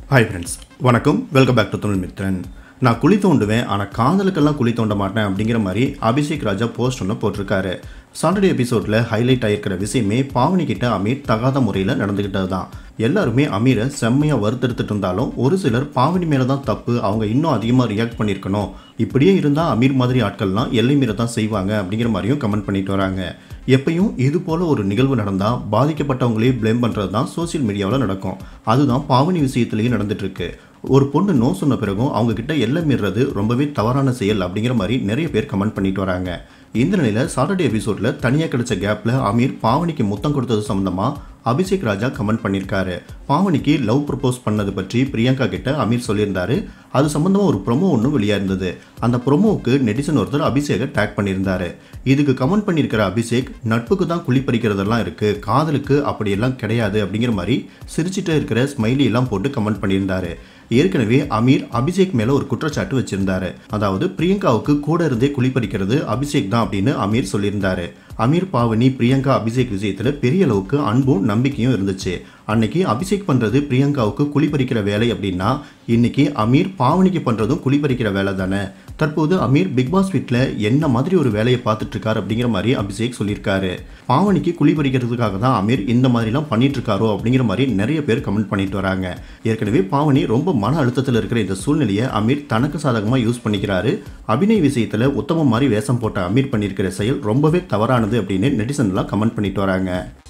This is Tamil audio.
ஹாய் ஃப்ரெண்ட்ஸ் வணக்கம் welcome back to Tamil Mithran நான் குழி தோண்டுவேன் ஆனால் காதலுக்கெல்லாம் குழி தோண்ட மாட்டேன் அப்படிங்கிற மாதிரி அபிஷேக் ராஜா போஸ்ட் ஒன்று போட்டிருக்காரு சாட்டர்டே எபிசோடில் ஹைலைட் ஆகிருக்கிற விஷயமே பாவனி கிட்ட அமீர் தகாத முறையில் நடந்துக்கிட்டது தான் எல்லாருமே அமீரை செம்மையாக வறுத்தெடுத்துட்டு இருந்தாலும் ஒரு சிலர் பாவனி மேலே தான் தப்பு அவங்க இன்னும் அதிகமாக ரியாக்ட் பண்ணியிருக்கணும் இப்படியே இருந்தால் அமீர் மாதிரி ஆட்கள்லாம் எல்லை மீற தான் செய்வாங்க அப்படிங்கிற மாதிரியும் கமெண்ட் பண்ணிட்டு வராங்க எப்பயும் இது போல ஒரு நிகழ்வு நடந்தால் பாதிக்கப்பட்டவங்களே ப்ளேம் பண்ணுறது தான் சோஷியல் மீடியாவில் நடக்கும் அதுதான் பாவனி விஷயத்துலேயும் நடந்துட்டு இருக்கு ஒரு பொண்ணு நோ சொன்ன பிறகும் அவங்க கிட்ட எல்லை மீறது ரொம்பவே தவறான செயல் அப்படிங்கிற மாதிரி நிறைய பேர் கமெண்ட் பண்ணிட்டு வராங்க இந்த நிலையில் சாட்டர்டே எபிசோடில் தனியாக கிடைச்ச கேப்பில் அமீர் பாவனிக்கு முத்தம் கொடுத்தது சம்மந்தமாக அபிஷேக் ராஜா கமெண்ட் பண்ணியிருக்காரு பாவனிக்கு லவ் ப்ரப்போஸ் பண்ணது பற்றி பிரியங்கா கிட்ட அமீர் சொல்லியிருந்தாரு அது சம்மந்தமாக ஒரு ப்ரொமோ ஒன்று வெளியாக இருந்தது அந்த ப்ரொமோவுக்கு நெட்டிசன் ஒருத்தர் அபிஷேகை டேக் பண்ணியிருந்தாரு இதுக்கு கமெண்ட் பண்ணியிருக்கிற அபிஷேக் நட்புக்கு தான் குழி பறிக்கிறதெல்லாம் இருக்குது காதலுக்கு அப்படியெல்லாம் கிடையாது அப்படிங்கிற மாதிரி சிரிச்சிட்டே இருக்கிற ஸ்மைலி எல்லாம் போட்டு கமெண்ட் பண்ணியிருந்தாரு ஏற்கனவே அமீர் அபிஷேக் மேல ஒரு குற்றச்சாட்டு வச்சிருந்தாரு அதாவது பிரியங்காவுக்கு கூட இருந்தே குளிப்பறிக்கிறது அபிஷேக் தான் அப்படின்னு அமீர் சொல்லியிருந்தாரு அமீர் பாவனி பிரியங்கா அபிஷேக் விஷயத்துல பெரிய அளவுக்கு அன்பும் நம்பிக்கையும் இருந்துச்சு அன்னைக்கு அபிஷேக் பண்றது பிரியங்காவுக்கு குளிப்பறிக்கிற வேலை அப்படின்னா இன்னைக்கு அமீர் பாவனிக்கு பண்றதும் குளிப்பறிக்கிற வேலை தானே தற்போது அமீர் பிக் பாஸ் வீட்டில் என்ன மாதிரி ஒரு வேலையை பார்த்துட்டு இருக்காரு அப்படிங்கிற மாதிரி அபிஷேக் சொல்லியிருக்காரு பாவனிக்கு குழி பறிக்கிறதுக்காக தான் அமீர் இந்த மாதிரிலாம் பண்ணிட்டு இருக்காரோ அப்படிங்கிற மாதிரி நிறைய பேர் கமெண்ட் பண்ணிட்டு வராங்க ஏற்கனவே பாவனி ரொம்ப மன அழுத்தத்தில் இருக்கிற இந்த சூழ்நிலையை அமீர் தனக்கு சாதகமாக யூஸ் பண்ணிக்கிறாரு அபிநய் விஷயத்தில் உத்தமம் மாதிரி வேஷம் போட்ட அமீர் பண்ணியிருக்கிற செயல் ரொம்பவே தவறானது அப்படின்னு நெட்டிசன்லாம் கமெண்ட் பண்ணிட்டு வராங்க